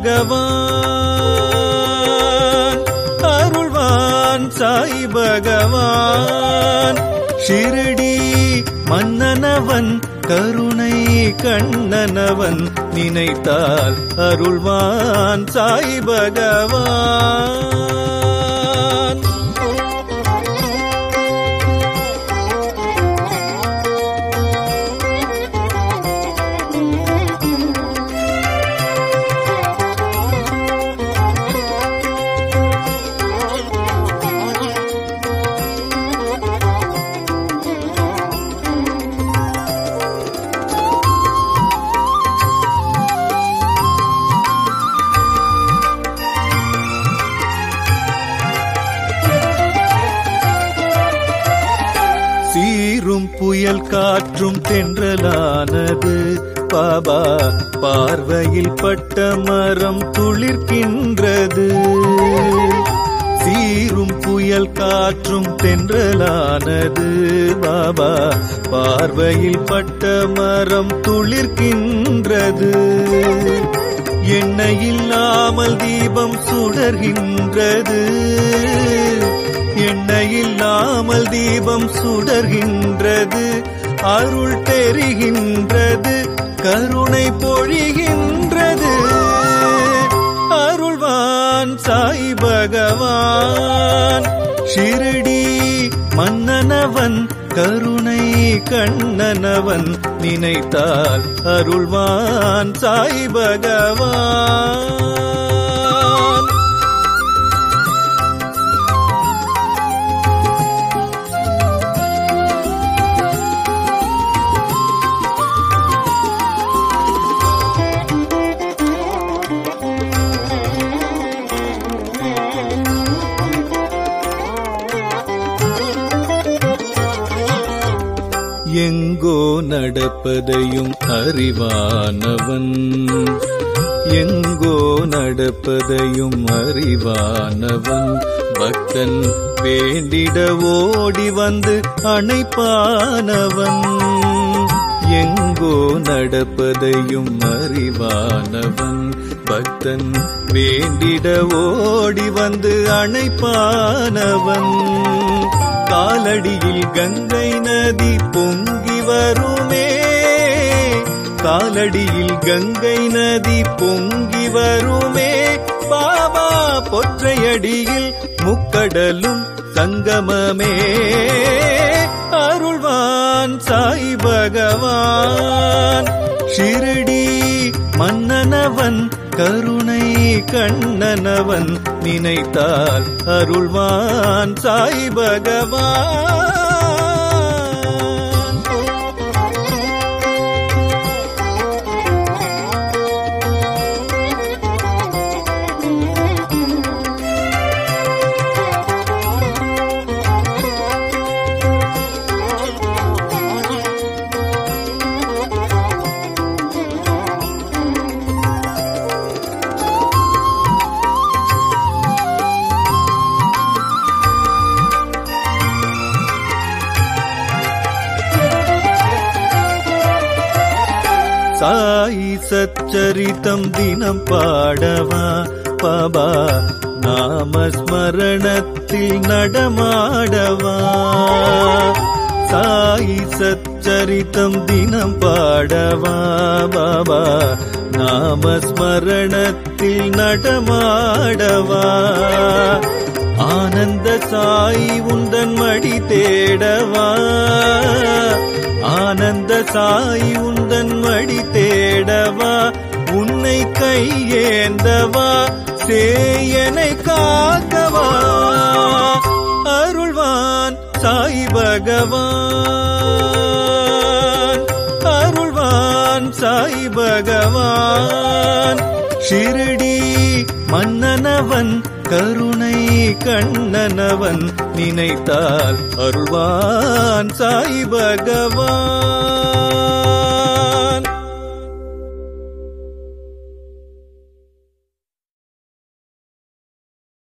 பகவான் அருள்வான் சாய் பகவான் ஷிரடி மன்னனவன் கருணை கண்ணனவன் நினைத்தால் அருள்வான் சாய் பகவான் சீரும் புயல் காற்றும் தென்றலானது பாபா பார்வையில் பட்ட மரம் துளிர்க்கின்றது சீரும் புயல் காற்றும் தென்றலானது பாபா பார்வையில் பட்ட மரம் துளிர்க்கின்றது எண்ணெய் இல்லாமல் தீபம் சுடர்கின்றது எண்ணெய் இல்லாமல் தீபம் சுடர்கின்றது அருள் தெரிகின்றது கருணை பொழிகின்றது அருள்வான் சாய் பகவான் ஷிரடி மன்னனவன் கருணை கண்ணனவன் நினைத்தால் அருள்வான் சாய் பகவான் எங்கோ நடப்பதையும் அறிவானவன் எங்கோ நடப்பதையும் அறிவானவன் பக்தன் வேண்டிட ஓடி வந்து அணைப்பானவன் எங்கோ நடப்பதையும் அறிவானவன் பக்தன் வேண்டிட ஓடி வந்து அணைப்பானவன் காலடியில் கங்கை நதி பொங்கி வருமே காலடியில் கங்கை நதி பொங்கி வருமே பாபா பொற்றையடியில் முக்கடலும் சங்கமமே அருள்வான் சாய் பகவான் ஷிரடி மன்னனவன் கருணை கண்ணனவன் நினைத்தால் அருள்வான் சாய் பகவான் சாயி சச்சரித்தம் தினம் பாடவா பாபா நாமஸ்மரணத்தில் நடமாடவா சாயி சச்சரித்தம் தினம் பாடவா பாபா நாமஸ்மரணத்தில் நடமாடவா ஆனந்த சாய் உந்தன் மடி தேடவா ஆனந்த சாய் உந்தன் மடி தேடவா உன்னை கையேந்தவா சேயனை காக்கவா அருள்வான் சாய் பகவான் அருள்வான் சாய் பகவான் ஷிரடி மன்னனவன் கருணை கண்ணனவன் நினைத்தால் அருள்வான் சாய் பகவான்